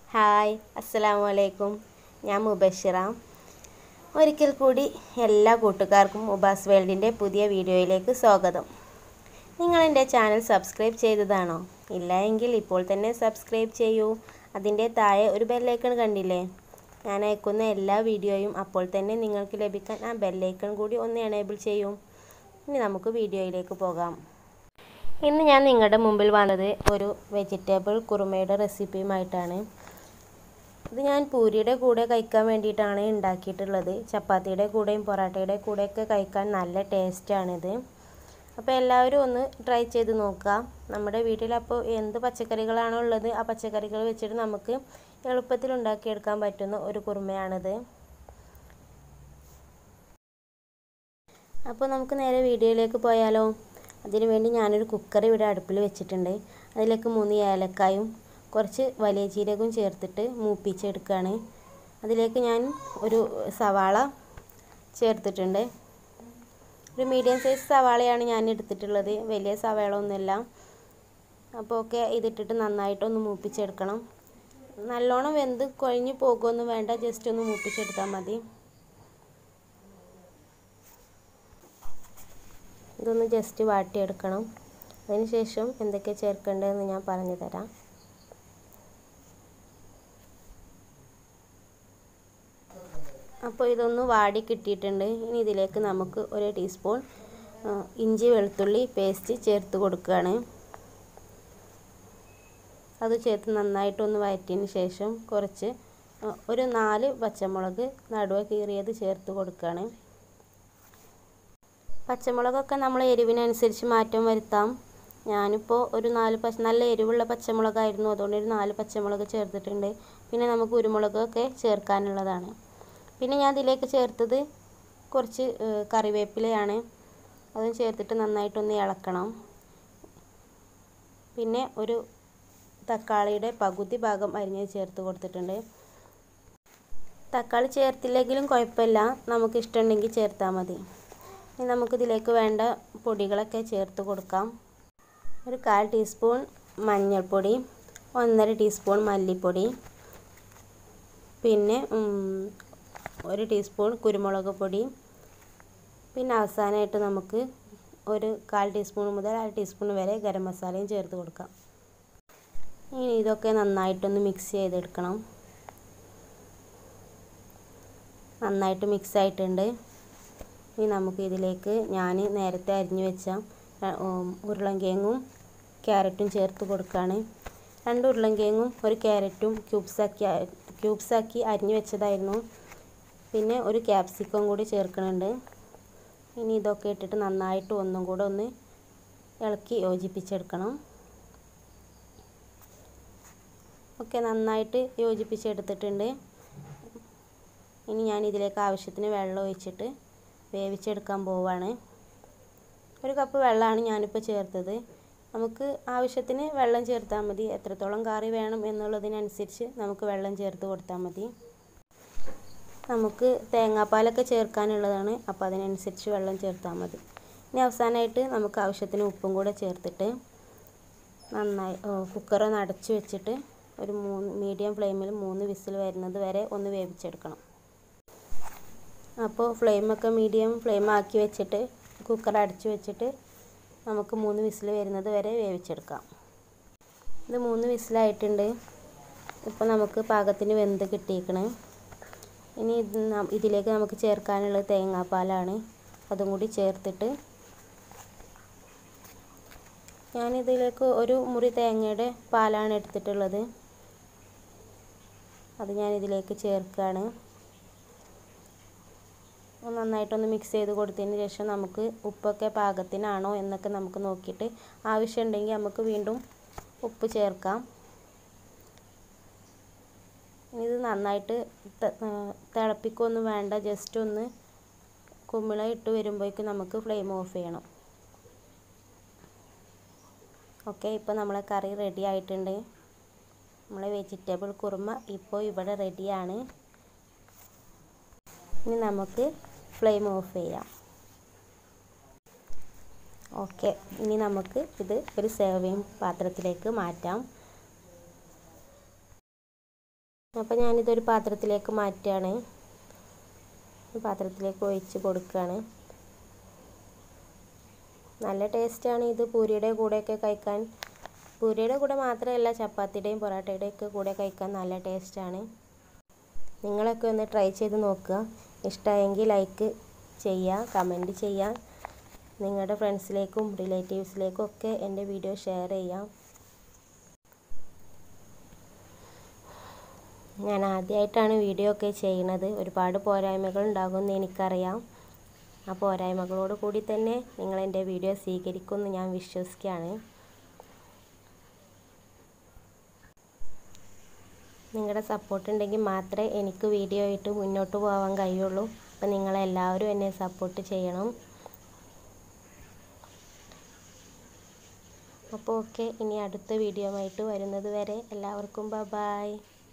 hi അസ്സലാമു അലൈക്കും ഞാൻ മുബഷിറ ഒരിക്കൽ കൂടി എല്ലാ കൂട്ടുകാർക്കും മുബാസ് വേൾഡിൻ്റെ പുതിയ വീഡിയോയിലേക്ക് സ്വാഗതം നിങ്ങൾ എൻ്റെ ചാനൽ സബ്സ്ക്രൈബ് ചെയ്തതാണോ ഇല്ല എങ്കിൽ ഇപ്പോൾ തന്നെ സബ്സ്ക്രൈബ് ചെയ്യൂ അതിൻ്റെ താഴെ ഒരു ബെല്ലൈക്കൺ കണ്ടില്ലേ ഞാൻ അയക്കുന്ന എല്ലാ വീഡിയോയും അപ്പോൾ തന്നെ നിങ്ങൾക്ക് ലഭിക്കാൻ ആ ബെല്ലൈക്കൺ കൂടി ഒന്ന് എനേബിൾ ചെയ്യൂ ഇനി നമുക്ക് വീഡിയോയിലേക്ക് പോകാം ഇന്ന് ഞാൻ നിങ്ങളുടെ മുമ്പിൽ വന്നത് ഒരു വെജിറ്റബിൾ കുറുമയുടെ റെസിപ്പിയുമായിട്ടാണ് ഇത് ഞാൻ പൂരിയുടെ കൂടെ കഴിക്കാൻ വേണ്ടിയിട്ടാണ് ഉണ്ടാക്കിയിട്ടുള്ളത് ചപ്പാത്തിയുടെ കൂടെയും പൊറാട്ടയുടെ കൂടെയൊക്കെ കഴിക്കാൻ നല്ല ടേസ്റ്റാണിത് അപ്പോൾ എല്ലാവരും ഒന്ന് ട്രൈ ചെയ്ത് നോക്കുക നമ്മുടെ വീട്ടിലപ്പോൾ എന്ത് പച്ചക്കറികളാണോ ഉള്ളത് ആ പച്ചക്കറികൾ വെച്ചിട്ട് നമുക്ക് എളുപ്പത്തിൽ ഉണ്ടാക്കിയെടുക്കാൻ പറ്റുന്ന ഒരു കുറുമയാണിത് അപ്പോൾ നമുക്ക് നേരെ വീഡിയോയിലേക്ക് പോയാലോ അതിനു വേണ്ടി ഞാനൊരു കുക്കർ ഇവിടെ അടുപ്പിൽ വെച്ചിട്ടുണ്ട് അതിലേക്ക് മൂന്ന് ഏലക്കായും കുറച്ച് വലിയ ജീരകവും ചേർത്തിട്ട് മൂപ്പിച്ചെടുക്കുകയാണ് അതിലേക്ക് ഞാൻ ഒരു സവാള ചേർത്തിട്ടുണ്ട് ഒരു മീഡിയം സൈസ് സവാളയാണ് ഞാൻ എടുത്തിട്ടുള്ളത് വലിയ സവാള ഒന്നുമില്ല അപ്പോൾ ഒക്കെ ഇതിട്ടിട്ട് നന്നായിട്ടൊന്ന് മൂപ്പിച്ചെടുക്കണം നല്ലോണം വെന്ത് കൊഴിഞ്ഞ് പോകുമൊന്നും വേണ്ട ജസ്റ്റ് ഒന്ന് മൂപ്പിച്ചെടുത്താൽ മതി ഇതൊന്ന് ജസ്റ്റ് വാട്ടിയെടുക്കണം അതിന് ശേഷം എന്തൊക്കെ ചേർക്കേണ്ടതെന്ന് ഞാൻ പറഞ്ഞു തരാം അപ്പോൾ ഇതൊന്ന് വാടി കിട്ടിയിട്ടുണ്ട് ഇനി ഇതിലേക്ക് നമുക്ക് ഒരു ടീസ്പൂൺ ഇഞ്ചി വെളുത്തുള്ളി പേസ്റ്റ് ചേർത്ത് കൊടുക്കുകയാണ് അത് ചേർത്ത് നന്നായിട്ടൊന്ന് വഴറ്റിയതിന് ശേഷം കുറച്ച് ഒരു നാല് പച്ചമുളക് നടുവ കീറിയത് ചേർത്ത് കൊടുക്കുകയാണ് പച്ചമുളകൊക്കെ നമ്മൾ എരിവിനനുസരിച്ച് മാറ്റം വരുത്താം ഞാനിപ്പോൾ ഒരു നാല് പച്ച നല്ല എരിവുള്ള പച്ചമുളകായിരുന്നു അതുകൊണ്ട് ഒരു നാല് പച്ചമുളക് ചേർത്തിട്ടുണ്ട് പിന്നെ നമുക്ക് കുരുമുളകൊക്കെ ചേർക്കാനുള്ളതാണ് പിന്നെ ഞാൻ ഇതിലേക്ക് ചേർത്തത് കുറച്ച് കറിവേപ്പിലയാണ് അതും ചേർത്തിട്ട് നന്നായിട്ടൊന്ന് ഇളക്കണം പിന്നെ ഒരു തക്കാളിയുടെ പകുതി ഭാഗം അരിഞ്ഞ് ചേർത്ത് കൊടുത്തിട്ടുണ്ട് തക്കാളി ചേർത്തില്ലെങ്കിലും കുഴപ്പമില്ല നമുക്ക് ഇഷ്ടമുണ്ടെങ്കിൽ ചേർത്താൽ മതി ഇനി നമുക്കിതിലേക്ക് വേണ്ട പൊടികളൊക്കെ ചേർത്ത് കൊടുക്കാം ഒരു കാൽ ടീസ്പൂൺ മഞ്ഞൾപ്പൊടി ഒന്നര ടീസ്പൂൺ മല്ലിപ്പൊടി പിന്നെ ഒരു ടീസ്പൂൺ കുരുമുളക് പൊടി പിന്നെ അവസാനമായിട്ട് നമുക്ക് ഒരു കാൽ ടീസ്പൂൺ മുതൽ അര ടീസ്പൂൺ വരെ ഗരം മസാലയും ചേർത്ത് കൊടുക്കാം ഇനി ഇതൊക്കെ നന്നായിട്ടൊന്ന് മിക്സ് ചെയ്തെടുക്കണം നന്നായിട്ട് മിക്സ് ആയിട്ടുണ്ട് ഇനി നമുക്ക് ഇതിലേക്ക് ഞാൻ നേരത്തെ അരിഞ്ഞു വെച്ച ഉരുളൻകിഴങ്ങും ക്യാരറ്റും ചേർത്ത് കൊടുക്കുകയാണ് രണ്ട് ഉരുളൻകിഴങ്ങും ഒരു ക്യാരറ്റും ക്യൂബ്സാക്കി ക്യൂബ്സാക്കി അരിഞ്ഞു വെച്ചതായിരുന്നു പിന്നെ ഒരു ക്യാപ്സിക്കം കൂടി ചേർക്കുന്നുണ്ട് ഇനി ഇതൊക്കെ ഇട്ടിട്ട് നന്നായിട്ട് ഒന്നും കൂടെ ഒന്ന് ഇളക്കി യോജിപ്പിച്ചെടുക്കണം ഒക്കെ നന്നായിട്ട് യോജിപ്പിച്ചെടുത്തിട്ടുണ്ട് ഇനി ഞാൻ ഇതിലേക്ക് ആവശ്യത്തിന് വെള്ളം ഒഴിച്ചിട്ട് വേവിച്ചെടുക്കാൻ പോവാണ് ഒരു കപ്പ് വെള്ളമാണ് ഞാനിപ്പോൾ ചേർത്തത് നമുക്ക് ആവശ്യത്തിന് വെള്ളം ചേർത്താൽ മതി എത്രത്തോളം കറി വേണം എന്നുള്ളതിനനുസരിച്ച് നമുക്ക് വെള്ളം ചേർത്ത് കൊടുത്താൽ മതി നമുക്ക് തേങ്ങാപ്പാലൊക്കെ ചേർക്കാനുള്ളതാണ് അപ്പോൾ അതിനനുസരിച്ച് വെള്ളം ചേർത്താൽ മതി ഇനി അവസാനമായിട്ട് നമുക്ക് ആവശ്യത്തിന് ഉപ്പും കൂടെ ചേർത്തിട്ട് നന്നായി കുക്കർ ഒന്ന് അടച്ചു വെച്ചിട്ട് ഒരു മൂന്ന് മീഡിയം ഫ്ലെയിമിൽ മൂന്ന് വിസിൽ വരുന്നത് വരെ ഒന്ന് വേവിച്ചെടുക്കണം അപ്പോൾ ഫ്ലെയിമൊക്കെ മീഡിയം ഫ്ലെയിം ആക്കി വെച്ചിട്ട് കുക്കർ അടച്ചു വെച്ചിട്ട് നമുക്ക് മൂന്ന് വിസിൽ വരുന്നത് വരെ വേവിച്ചെടുക്കാം ഇത് മൂന്ന് വിസിലായിട്ടുണ്ട് ഇപ്പോൾ നമുക്ക് പാകത്തിന് വെന്ത് കിട്ടിയിരിക്കണേ ഇനി ഇത് ഇതിലേക്ക് നമുക്ക് ചേർക്കാനുള്ളത് തേങ്ങാപ്പാലാണ് അതും കൂടി ചേർത്തിട്ട് ഞാനിതിലേക്ക് ഒരു മുറി തേങ്ങയുടെ പാലാണ് എടുത്തിട്ടുള്ളത് അത് ഞാൻ ഇതിലേക്ക് ചേർക്കുകയാണ് നന്നായിട്ടൊന്ന് മിക്സ് ചെയ്ത് കൊടുത്തതിന് ശേഷം നമുക്ക് ഉപ്പൊക്കെ പാകത്തിനാണോ എന്നൊക്കെ നമുക്ക് നോക്കിയിട്ട് ആവശ്യമുണ്ടെങ്കിൽ നമുക്ക് വീണ്ടും ഉപ്പ് ചേർക്കാം ഇത് നന്നായിട്ട് തിളപ്പിക്കൊന്നും വേണ്ട ജസ്റ്റ് ഒന്ന് കുമ്മിള ഇട്ട് വരുമ്പോഴേക്കും നമുക്ക് ഫ്ലെയിം ഓഫ് ചെയ്യണം ഓക്കെ ഇപ്പോൾ നമ്മളെ കറി റെഡി ആയിട്ടുണ്ട് നമ്മളെ വെജിറ്റബിൾ കുറുമ ഇപ്പോൾ ഇവിടെ റെഡിയാണ് ഇനി നമുക്ക് ഫ്ലെയിം ഓഫ് ചെയ്യാം ഓക്കെ ഇനി നമുക്ക് ഇത് ഒരു സേവിങ് പാത്രത്തിലേക്ക് മാറ്റാം അപ്പോൾ ഞാനിതൊരു പാത്രത്തിലേക്ക് മാറ്റുകയാണ് പാത്രത്തിലേക്ക് ഒഴിച്ച് കൊടുക്കുകയാണ് നല്ല ടേസ്റ്റാണ് ഇത് പൂരിയുടെ കൂടെയൊക്കെ കഴിക്കാൻ പൂരിയുടെ കൂടെ മാത്രമല്ല ചപ്പാത്തിയുടെയും പൊറോട്ടയുടെയൊക്കെ കൂടെ കഴിക്കാൻ നല്ല ടേസ്റ്റാണ് നിങ്ങളൊക്കെ ഒന്ന് ട്രൈ ചെയ്ത് നോക്കുക ഇഷ്ടമായെങ്കിൽ ലൈക്ക് ചെയ്യുക കമൻറ്റ് ചെയ്യുക നിങ്ങളുടെ ഫ്രണ്ട്സിലേക്കും റിലേറ്റീവ്സിലേക്കും ഒക്കെ എൻ്റെ വീഡിയോ ഷെയർ ചെയ്യാം ഞാൻ ആദ്യമായിട്ടാണ് വീഡിയോ ഒക്കെ ചെയ്യുന്നത് ഒരുപാട് പോരായ്മകൾ ഉണ്ടാകുമെന്ന് എനിക്കറിയാം ആ പോരായ്മകളോട് കൂടി തന്നെ നിങ്ങൾ എൻ്റെ വീഡിയോ സ്വീകരിക്കുമെന്ന് ഞാൻ വിശ്വസിക്കുകയാണ് നിങ്ങളുടെ സപ്പോർട്ട് ഉണ്ടെങ്കിൽ മാത്രമേ എനിക്ക് വീഡിയോ ആയിട്ട് മുന്നോട്ട് പോകാൻ കഴിയുള്ളൂ അപ്പം നിങ്ങളെല്ലാവരും എന്നെ സപ്പോർട്ട് ചെയ്യണം അപ്പോൾ ഓക്കെ ഇനി അടുത്ത വീഡിയോ ആയിട്ട് വരുന്നത് വരെ എല്ലാവർക്കും ബ ബായ്